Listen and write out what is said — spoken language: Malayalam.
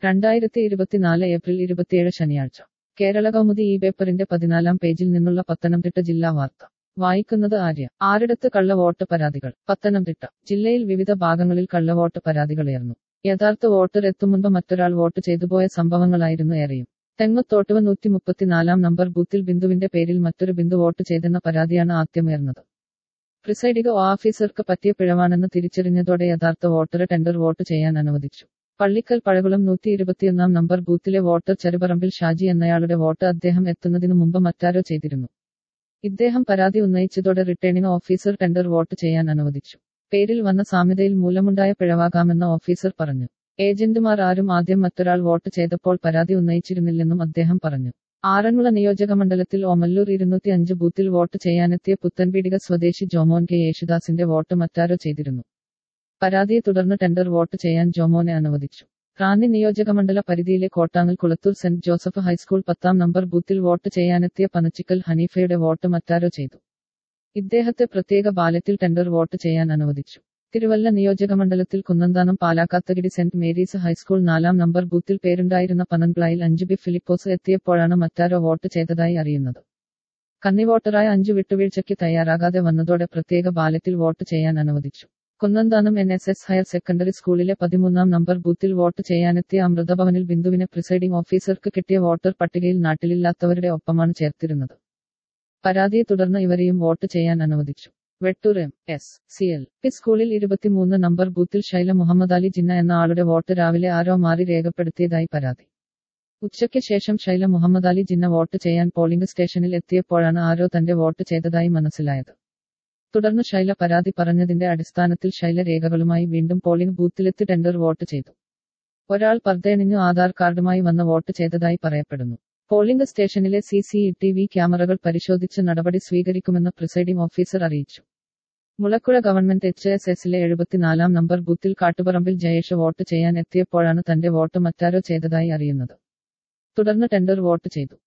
രണ്ടായിരത്തി ഇരുപത്തിനാല് ഏപ്രിൽ ഇരുപത്തിയേഴ് ശനിയാഴ്ച കേരള കൗമുദി ഈ പേപ്പറിന്റെ പതിനാലാം പേജിൽ നിന്നുള്ള പത്തനംതിട്ട ജില്ലാ വാർത്ത വായിക്കുന്നത് ആര്യ ആറിടത്ത് കള്ളവോട്ട് പരാതികൾ പത്തനംതിട്ട ജില്ലയിൽ വിവിധ ഭാഗങ്ങളിൽ കള്ളവോട്ട് പരാതികളുയർന്നു യഥാർത്ഥ വോട്ടർ എത്തുമുൻപ് മറ്റൊരാൾ വോട്ട് ചെയ്തുപോയ സംഭവങ്ങളായിരുന്നു ഏറെയും തെങ്ങത്തോട്ടുവ നൂറ്റി മുപ്പത്തിനാലാം നമ്പർ ബൂത്തിൽ ബിന്ദുവിന്റെ പേരിൽ മറ്റൊരു ബിന്ദു വോട്ട് ചെയ്തെന്ന പരാതിയാണ് ആദ്യമുയർന്നത് പ്രിസൈഡിക ഓഫീസർക്ക് പറ്റിയ പിഴവാണെന്ന് തിരിച്ചറിഞ്ഞതോടെ യഥാർത്ഥ വോട്ടറെ ടെൻഡർ വോട്ട് ചെയ്യാൻ അനുവദിച്ചു പള്ളിക്കൽ പഴകുളം നൂറ്റി ഇരുപത്തിയൊന്നാം നമ്പർ ബൂത്തിലെ വോട്ടർ ചെറുപറമ്പിൽ ഷാജി എന്നയാളുടെ വോട്ട് അദ്ദേഹം എത്തുന്നതിനു മുമ്പ് മറ്റാരോ ചെയ്തിരുന്നു ഇദ്ദേഹം പരാതി ഉന്നയിച്ചതോടെ റിട്ടേണിംഗ് ഓഫീസർ ടെൻഡർ വോട്ട് ചെയ്യാൻ അനുവദിച്ചു പേരിൽ വന്ന സാമ്യതയിൽ മൂലമുണ്ടായ പിഴവാകാമെന്ന് ഓഫീസർ പറഞ്ഞു ഏജന്റുമാർ ആരും ആദ്യം മറ്റൊരാൾ വോട്ട് ചെയ്തപ്പോൾ പരാതി ഉന്നയിച്ചിരുന്നില്ലെന്നും അദ്ദേഹം പറഞ്ഞു ആറന്മുള നിയോജകമണ്ഡലത്തിൽ ഓമല്ലൂർ ഇരുന്നൂറ്റി അഞ്ച് ബൂത്തിൽ വോട്ട് ചെയ്യാനെത്തിയ പുത്തൻപീടിക സ്വദേശി ജോമോൻ കെ യേശുദാസിന്റെ വോട്ട് മറ്റാരോ ചെയ്തിരുന്നു പരാതിയെ തുടർന്ന് ടെൻഡർ വോട്ട് ചെയ്യാൻ ജോമോനെ അനുവദിച്ചു റാന്നി നിയോജകമണ്ഡല പരിധിയിലെ Kottangal Kulathoor saint Joseph high school പത്താം നമ്പർ ബൂത്തിൽ വോട്ട് ചെയ്യാനെത്തിയ പനച്ചിക്കൽ ഹനീഫയുടെ വോട്ട് മറ്റാരോ ചെയ്തു ഇദ്ദേഹത്തെ പ്രത്യേക ബാലറ്റിൽ ടെൻഡർ വോട്ട് ചെയ്യാൻ അനുവദിച്ചു തിരുവല്ല നിയോജകമണ്ഡലത്തിൽ Kunnanthanam Palakkathakidi saint Mary's high school നാലാം നമ്പർ ബൂത്തിൽ പേരുണ്ടായിരുന്ന പനൻപ്ലായിൽ അഞ്ചു ബി ഫിലിപ്പോസ് എത്തിയപ്പോഴാണ് മറ്റാരോ വോട്ട് ചെയ്തതായി അറിയുന്നത് കന്നിവോട്ടറായ അഞ്ചു വിട്ടുവീഴ്ചയ്ക്ക് തയ്യാറാകാതെ വന്നതോടെ പ്രത്യേക ബാലറ്റിൽ വോട്ട് ചെയ്യാൻ അനുവദിച്ചു Kunnanthanam N S S higher secondary സ്കൂളിലെ പതിമൂന്നാം നമ്പർ ബൂത്തിൽ വോട്ട് ചെയ്യാനെത്തിയ അമൃതഭവനിൽ ബിന്ദുവിനെ പ്രിസൈഡിംഗ് ഓഫീസർക്ക് കിട്ടിയ വോട്ടർ പട്ടികയിൽ നാട്ടിലില്ലാത്തവരുടെ ഒപ്പമാണ് ചേർത്തിരുന്നത് പരാതിയെ തുടർന്ന് ഇവരെയും വോട്ട് ചെയ്യാൻ അനുവദിച്ചു Vettoor M S C L P സ്കൂളിൽ ഇരുപത്തിമൂന്ന് നമ്പർ ബൂത്തിൽ ശൈല മുഹമ്മദ് അലി ജിന്ന എന്ന ആളുടെ വോട്ട് രാവിലെ ആരോ മാറി രേഖപ്പെടുത്തിയതായി പരാതി ഉച്ചയ്ക്ക് ശേഷം ശൈല മുഹമ്മദ് അലി ജിന്ന വോട്ട് ചെയ്യാൻ പോളിംഗ് സ്റ്റേഷനിൽ എത്തിയപ്പോഴാണ് ആരോ തന്റെ വോട്ട് ചെയ്തതായി മനസ്സിലായത് തുടർന്ന് ശൈല പരാതി പറഞ്ഞതിന്റെ അടിസ്ഥാനത്തിൽ ശൈല രേഖകളുമായി വീണ്ടും പോളിംഗ് ബൂത്തിലെത്തി ടെൻഡർ വോട്ട് ചെയ്തു ഒരാൾ പർദ്ദയണിഞ്ഞു ആധാർ കാർഡുമായി വന്ന് വോട്ട് ചെയ്തതായി പറയപ്പെടുന്നു പോളിംഗ് സ്റ്റേഷനിലെ സി സി ടി വി ക്യാമറകൾ പരിശോധിച്ച് നടപടി സ്വീകരിക്കുമെന്ന് പ്രിസൈഡിംഗ് ഓഫീസർ അറിയിച്ചു മുളക്കുഴ ഗവൺമെന്റ് എച്ച് എസ് എസിലെ എഴുപത്തിനാലാം നമ്പർ ബൂത്തിൽ കാട്ടുപറമ്പിൽ ജയേഷ് വോട്ട് ചെയ്യാൻ എത്തിയപ്പോഴാണ് തന്റെ വോട്ട് മറ്റാരോ ചെയ്തതായി അറിയുന്നത് തുടർന്ന് ടെൻഡർ വോട്ട് ചെയ്തു